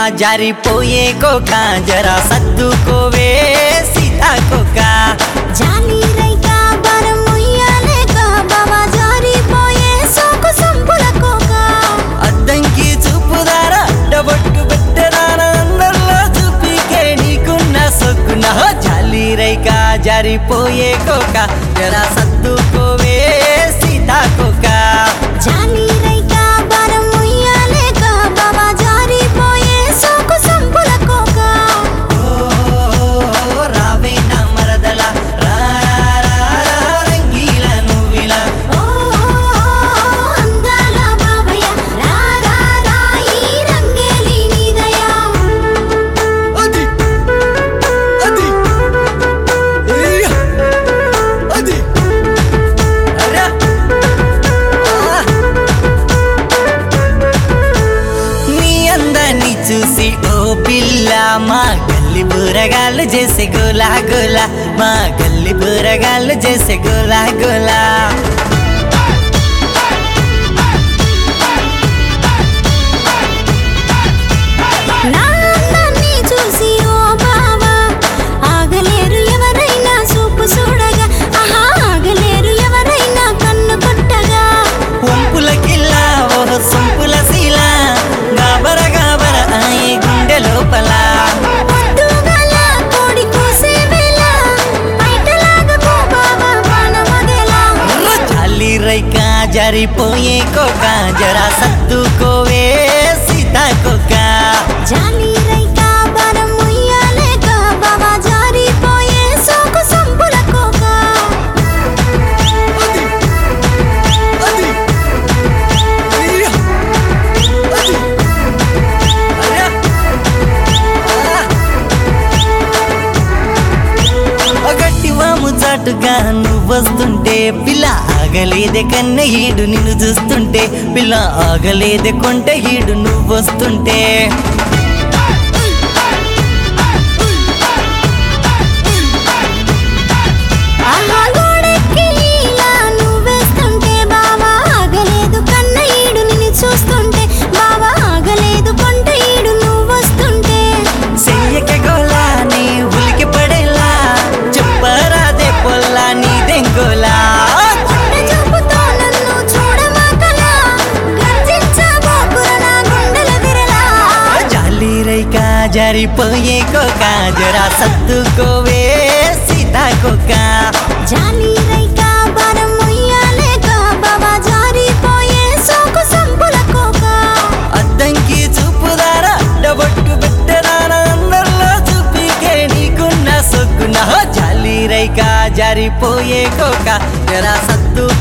జారిపోయే కోక జరా సర్దుకోవే సీతాకోక జాలి రైక బరం ఉయ్యాలేక బావా జారిపోయే సోకు సంపుల కోక అద్దంకి చూపుదార అడ్డబొట్టు పెట్టరాన అందరిలో చూపికే నీకున్న సొక్కున జాలి రైక జారిపోయే కోక జరా సర్దుకోవే సీతాకోక జాలి రైక బరం ఉయ్యాలేక బావా జారిపోయే సోకు సంపుల కోక ఓ రావే నా మరదల రా రా, రా, రంగీల నువ్విలా ఓ అందాల బావయ్య రా రా రా ఈ రంగేలి నీదయా అది అది ఏయ్! అది అరే! ఆ! నీ అందాన్ని చూసి ఓ పిల్ల మా గల్లి బూరగాళ్ళు చేసే గోలా గోలా మా గల్లి బూరగాళ్ళు చేసే గోలా గోలా నా అందాన్ని చూసి ఓ బావా ఆగలేరు ఎవరైనా చూపు చూడగా ఆహా ఆగలేరు ఎవరైనా కన్ను కొట్టగా వంపులకిల్లా ఓ సొంపుల శీల గాబర గాబర ఆయి గుండె లోపల పొద్దుగాల కోడి కూసే వేళ బయటలాగా పో బావా పానమగేలా చాలి రైక జారిపోయే కోక జరా సర్దుకోవే సీతాకోక జాలి రైక బరం ఉయ్యాలేక బావా జారిపోయే సోకు సంపుల కోక అది అయ్యో! అది! అరే! ఆ! గట్టి వాము చాటుగా నువ్వొస్తుంటే పిల్ల ఆగలేదే కన్న ఈడు నిన్ను చూస్తుంటే పిల్ల ఆగలేదే కొంట ఈడు నువ్వొస్తుంటే ఆహా గోడెక్కి ఇలా నువ్వేస్తుంటే బావా ఆగలేదు కన్న ఈడు నిన్ను చూస్తుంటే బావా ఆగలేదు కొంట ఈడు నువ్వొస్తుంటే చెయ్యక గోలా నీ ఉలికి పడేలా చెప్పరాదే పొల్లా నీదెంగోలా కొండ చూపుతో నన్ను చూడమాకలా గర్జించబోకుర నా గుండెల విరలా జాలి రైక జారిపోయే కోక జరా సర్దుకోవే సీతాకోక జాలి రైక బరం ఉయ్యాలేక బావా జారిపోయే సోకు సంపుల కోక అద్దంకి చూపుదారా డబొట్టు పెట్టరాన అందరిలో చూపికే నీకున్న సొక్కున జాలి రైక జారిపోయే కోక జరా సత్తు